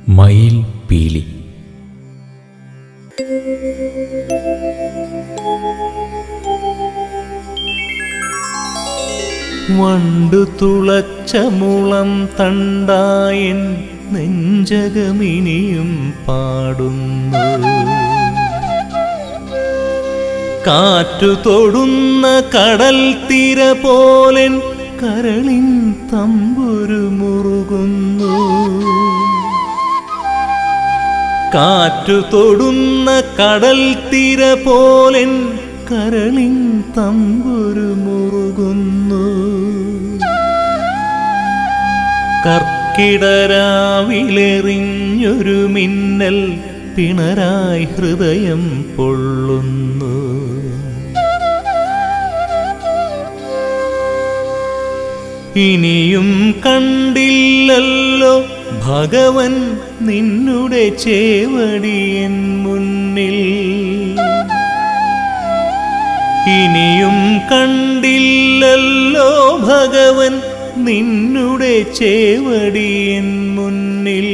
മയിൽ പീലി വണ്ടു തുളച്ച മുളം തണ്ടായൻ നെഞ്ചകമിനിയും പാടുന്നു കാറ്റു തൊടുന്ന കടൽ തിര പോലൻ കരളിൻ തമ്പുരു മുറുകുന്നു കാറ്റു തൊടുന്ന കടൽ തിര പോലൻ കരളിൻ തമ്പുരു മുറുകുന്നു കർക്കിടരാവിലെറിഞ്ഞൊരു മിന്നൽ പിണരായി ഹൃദയം പൊള്ളുന്നു ഇനിയും കണ്ടില്ലല്ലോ ഭഗവൻ നിന്നുടെ ചേവടിയൻ മുന്നിൽ ഇനിയും കണ്ടില്ലല്ലോ ഭഗവൻ നിന്നുടെ ചേവടിയൻ മുന്നിൽ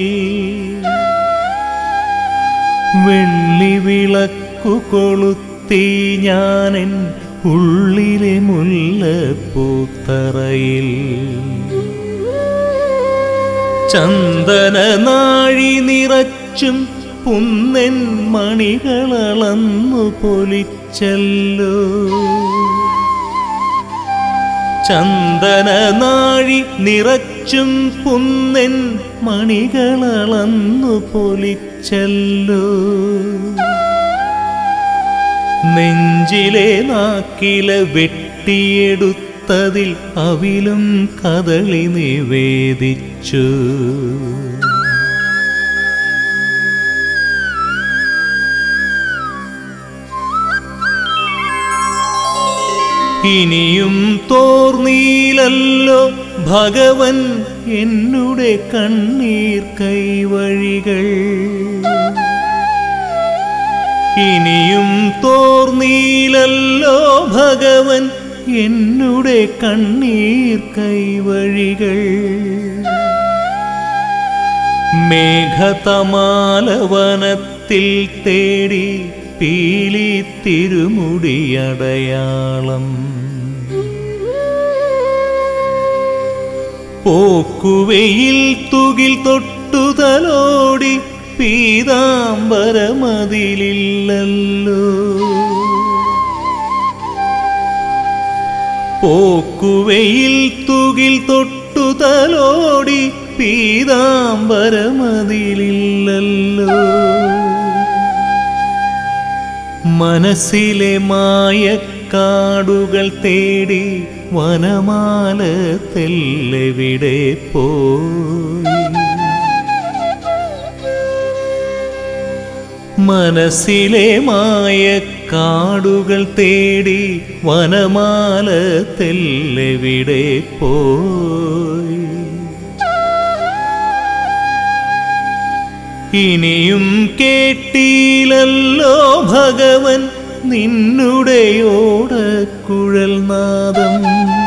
വെള്ളി വിളക്കു കൊളുത്തി ഞാനൻ ഉള്ളിലെ മുല്ലപ്പൂത്തറയിൽ ചന്ദന നാഴി നിറച്ചും പുന്നൻ മണികളളന്നു പൊലിച്ചല്ലോ ചന്ദന നാഴി നിറച്ചും പുന്നൻ മണികളളന്നു പൊലിച്ചല്ലോ നെഞ്ചിലെ നാക്കില വെട്ടിയെടുത്തതിൽ അവിലും കദളി നിവേദിച്ചു ഇനിയും തോർന്നീലല്ലോ ഭഗവൻ എന്നുടെ കണ്ണീർ കൈവഴികൾ ഇനിയും തോർന്നീലല്ലോ ഭഗവൻ എന്നുടെ കണ്ണീർ കൈവഴികൾ മേഘതമാലവനത്തിൽ തേടി പീലി തിരുമുടിയടയാളം പോക്കുവെയിൽ തുകിൽ തൊട്ടുതലോടി പീതാംബരമതിലില്ലല്ലോ പോക്കുവെയിൽ തുകിൽ തൊട്ടുതലോടി പീതാംബരമതിലില്ലല്ലോ മനസ്സിലെ മായക്കാടുകൾ തേടി വനമാല തെല്ലെവിടെ പോയി മനസ്സിലെ മായക്കാടുകൾ തേടി വനമാല തെല്ലെവിടെ പോയി ഇനിയും കേട്ടില്ലല്ലോ ഭഗവൻ നിന്നുടെയോട കുഴൽ നാദം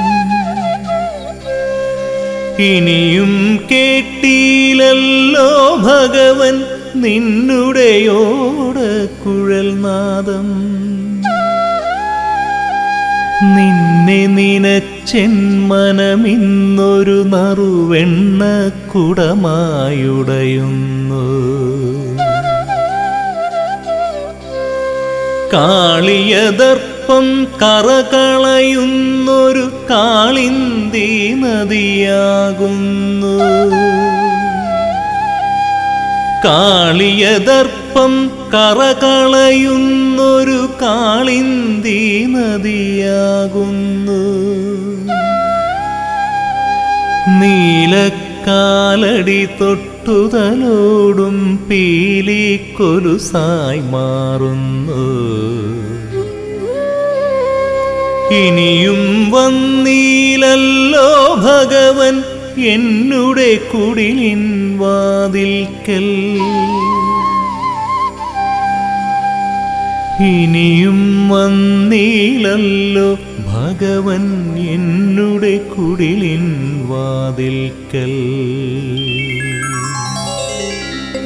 ഇനിയും കേട്ടില്ലല്ലോ ഭഗവൻ നിന്നുടെയോട കുഴൽ നാദം നിന്നെ നിനച്ചെൻ മനമിന്നൊരു നറുവെണ്ണ കുടമായുടയുന്നു കാളിയദർപ്പം കറകളയുന്നൊരു കാളിന്തി നദിയാകുന്നു കാളിയദർപ്പം കറകളയുന്നൊരു കാളിന്തി നദിയാകുന്നു നീലക്കാലടി തൊട്ടുതലോടും പീലി കൊലുസായി മാറുന്നു ഇനിയും വന്നീലല്ലോ ഭഗവൻ എന്നുടെ കുടിലിൻ വാതിൽക്കൽ ഇനിയും വന്നീലല്ലോ ഭഗവൻ എന്നുടെ കുടിലിൻ വാതിൽക്കൽ